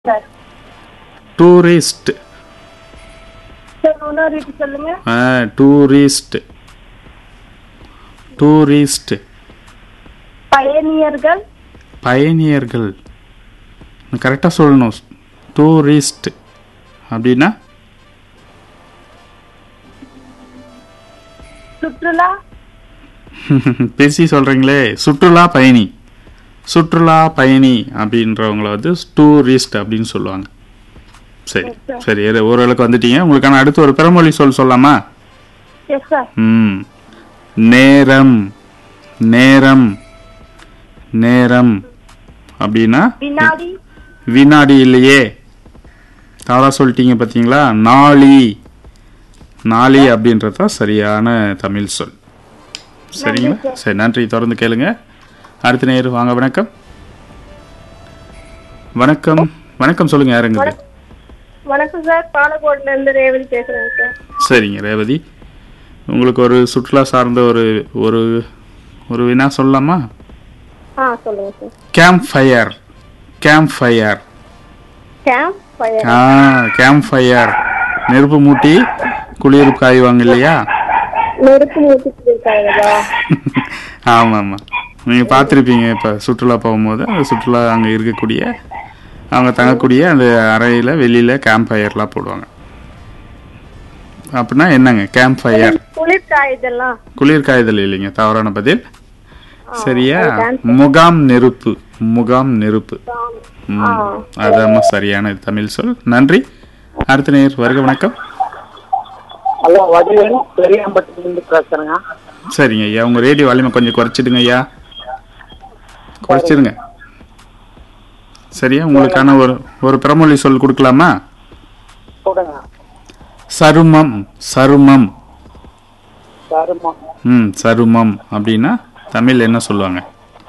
Sir tourist sir இன்னொரு இது சொல்லுங்க டூரிஸ்ட் டூரிஸ்ட் பயணியர்கள் பயணியர்கள் கரெக்டாக சொல்லணும் டூரிஸ்ட் அப்படின்னா சுற்றுலா பேசி சொல்கிறீங்களே சுற்றுலா பயணி சுற்றுலா பயணி அப்படின்றவங்கள வந்து டூரிஸ்ட் அப்படின்னு சொல்லுவாங்க சரி சரி இரு, ஓரளவுக்கு வந்துட்டீங்க உங்களுக்கான அடுத்து ஒரு பிறமொழி சொல் சொல்லலாமா எஸ் சார் ம் நேரம் நேரம் நேரம் அப்படின்னா வினாடி வினாடி இல்லையே தவறா சொல்லிட்டீங்க பார்த்தீங்களா நாளி நாளி அப்படின்றது தான் சரியான தமிழ் சொல் சரிங்களா சரி நன்றி தொடர்ந்து கேளுங்க அடுத்த நேர் வாங்க வணக்கம் வணக்கம் வணக்கம் சொல்லுங்க யாருங்க இது? வணக்கம் சார் பாலக்கோட்ல இருந்து ரேவதி பேசுறேன் சார் சரிங்க ரேவதி உங்களுக்கு ஒரு சுற்றுலா சார்ந்த ஒரு ஒரு ஒரு வினா சொல்லலாமா ஆ சொல்லுங்க sir camp fire camp fire camp fire ஆ கேம்ப் ஃபயர் நெருப்பு மூட்டி குளிர் காய்வாங்க இல்லையா நெருப்பு மூச்சுட்டு இருக்காங்களா ஆமாம் ஆமாம் நீங்கள் பார்த்துருப்பீங்க இப்போ சுற்றுலா போகும்போது அந்த சுற்றுலா அங்கே இருக்கக்கூடிய அவங்க தங்கக்கூடிய அந்த அறையில் வெளியில் கேம்ப் ஃபயர்லாம் போடுவாங்க அப்படின்னா என்னங்க கேம்ப் ஃபயர் குளிர் காயுதெல்லாம் குளிர் காய்தல் இல்லைங்க தவறான பதில் சரியா முகாம் நெருப்பு முகாம் நெருப்பு ம், அதாம்மா சரியான தமிழ் சொல் நன்றி அடுத்த நேர் வருக வணக்கம் ஹலோ வடிவேல் பெரியாம்பட்டிலிருந்து பேசுறேங்க சரிங்க ஐயா உங்க ரேடியோ வால்யூமை கொஞ்சம் குறைச்சிடுங்க ஐயா குறைச்சிடுங்க சரியா உங்களுக்கான ஒரு ஒரு பிரமொழி சொல் கொடுக்கலாமா கொடுங்க சருமம் சருமம் சருமம் ம் சருமம் அப்படின்னா தமிழ் என்ன சொல்லுவாங்க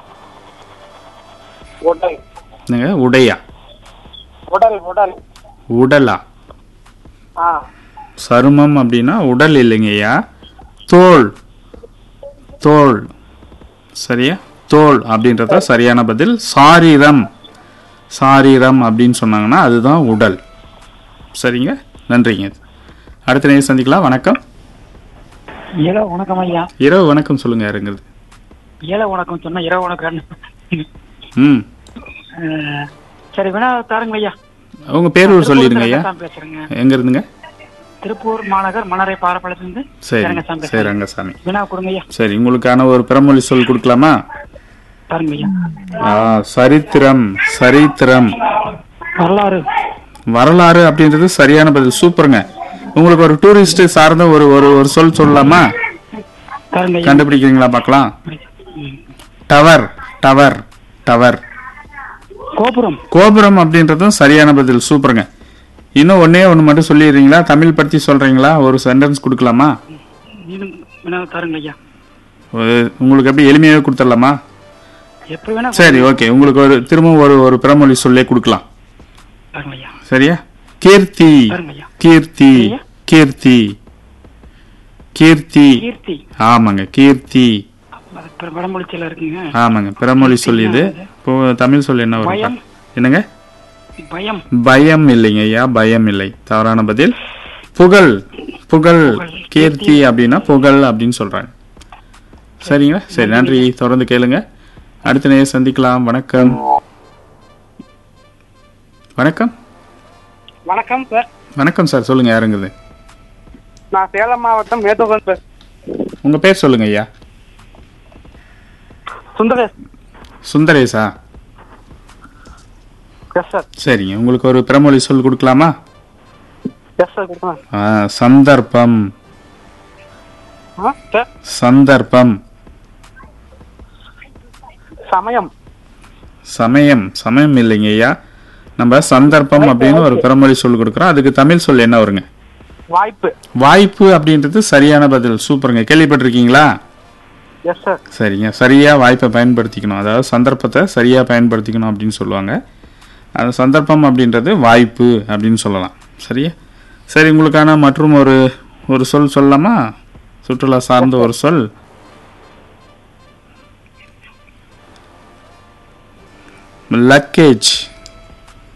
உடல் என்னங்க உடையா உடல் உடல் உடலா ஆ சருமம் அப்படின்னா உடல் இல்லைங்கய்யா தோல் தோல் சரியா தோல் அப்படின்றத சரியான பதில் சாரீரம் சாரீரம் அப்படின்னு சொன்னாங்கன்னா அதுதான் உடல் சரிங்க நன்றிங்க அடுத்த நேரம் சந்திக்கலாம் வணக்கம் இரவு வணக்கம் ஐயா இரவு வணக்கம் சொல்லுங்க யாருங்கிறது ஏழை வணக்கம் சொன்னா இரவு வணக்கம் ம் அஹ், சரி வேணா தாருங்க ஐயா உங்க பேர் ஒரு சொல்லிடுங்க ஐயா ரங்கசாமி பேசுறேங்க எங்க இருந்துங்க திருப்பூர் மாநகர் மணரை பாரப்பாளத்திலிருந்து சரி ரங்கசாமி சரி பேசுறேன் ரங்கசாமி வினா கொடுங்க ஐயா சரி உங்களுக்கான ஒரு பிரமொழி சொல் கொடுக்கலாமா பாருங்க ஐயா ஆ, சரித்திரம் சரித்திரம் வரலாறு வரலாறு அப்படின்றது சரியான பதில் சூப்பருங்க உங்களுக்கு ஒரு டூரிஸ்ட் சார்ந்த ஒரு ஒரு ஒரு சொல் சொல்லலாமா பாருங்க ஐயா கண்டுபிடிக்கிறீங்களா பார்க்கலாம் ம். டவர் டவர் டவர் கோபுரம் கோபுரம் அப்படின்றதும் சரியான பதில் சூப்பருங்க இன்னும் ஒன்னே ஒன்று மட்டும் சொல்லிடுறீங்களா தமிழ் பற்றி சொல்றீங்களா ஒரு சென்டென்ஸ் கொடுக்கலாமா இன்னும் வேணா தாருங்க ஐயா ஒரு- உங்களுக்கு எப்படி எளிமையாகவே கொடுத்துடலாமா எப்படி வேணா சரி ஓகே உங்களுக்கு ஒரு திரும்பவும் ஒரு ஒரு பிறமொழி சொல்லே கொடுக்கலாம் பாருங்க ஐயா சரியா கீர்த்தி பாருங்க ஐயா கீர்த்தி ஐயா. கீர்த்தி கீர்த்தி கீர்த்தி ஆமாங்க கீர்த்தி அது பிற- வடமொழிச்சியில இருக்குங்க ஆமாங்க பிறமொழி சொல் இது இப்போ தமிழ் சொல் என்ன வரும் பயம். என்னங்க பயம் பயம் இல்லைங்க ஐயா பயம் இல்லை தவறான பதில் புகழ் புகழ் கீர்த்தி அப்படின்னா புகழ் அப்படின்னு சொல்றாங்க சரிங்களா சரி நன்றி தொடர்ந்து கேளுங்க அடுத்த நேரம் சந்திக்கலாம் வணக்கம் வணக்கம் வணக்கம் சார் வணக்கம் சார் சொல்லுங்க யாருங்குது நான் சேலம் மாவட்டம் மேட்டூர் பேசுறேன் உங்க பேர் சொல்லுங்க ஐயா சுந்தரேஷ் சுந்தரேசா எஸ் சார் சரிங்க உங்களுக்கு ஒரு பிறமொழி சொல் கொடுக்கலாமா எஸ் சார் கொடுக்கலாம் ஆ, சந்தர்ப்பம் ஆ சார் சந்தர்ப்பம் சமயம் சமயம் சமயம் இல்லைங்க ஐயா நம்ம சந்தர்ப்பம் அப்படின்னு ஒரு பிறமொழி சொல் கொடுக்குறோம் அதுக்கு தமிழ் சொல் என்ன வருங்க வாய்ப்பு வாய்ப்பு அப்படின்றது சரியான பதில் சூப்பருங்க கேள்விப்பட்டிருக்கீங்களா எஸ் சார் சரிங்க சரியா வாய்ப்பை பயன்படுத்திக்கணும் அதாவது சந்தர்ப்பத்தை சரியா பயன்படுத்திக்கணும் அப்படின்னு சொல்லுவாங்க அந்த சந்தர்ப்பம் அப்படின்றது வாய்ப்பு அப்படின்னு சொல்லலாம் சரியா சரி உங்களுக்கான மற்றும் ஒரு ஒரு சொல் சொல்லலாமா சுற்றுலா சார்ந்த ஒரு சொல் லக்கேஜ்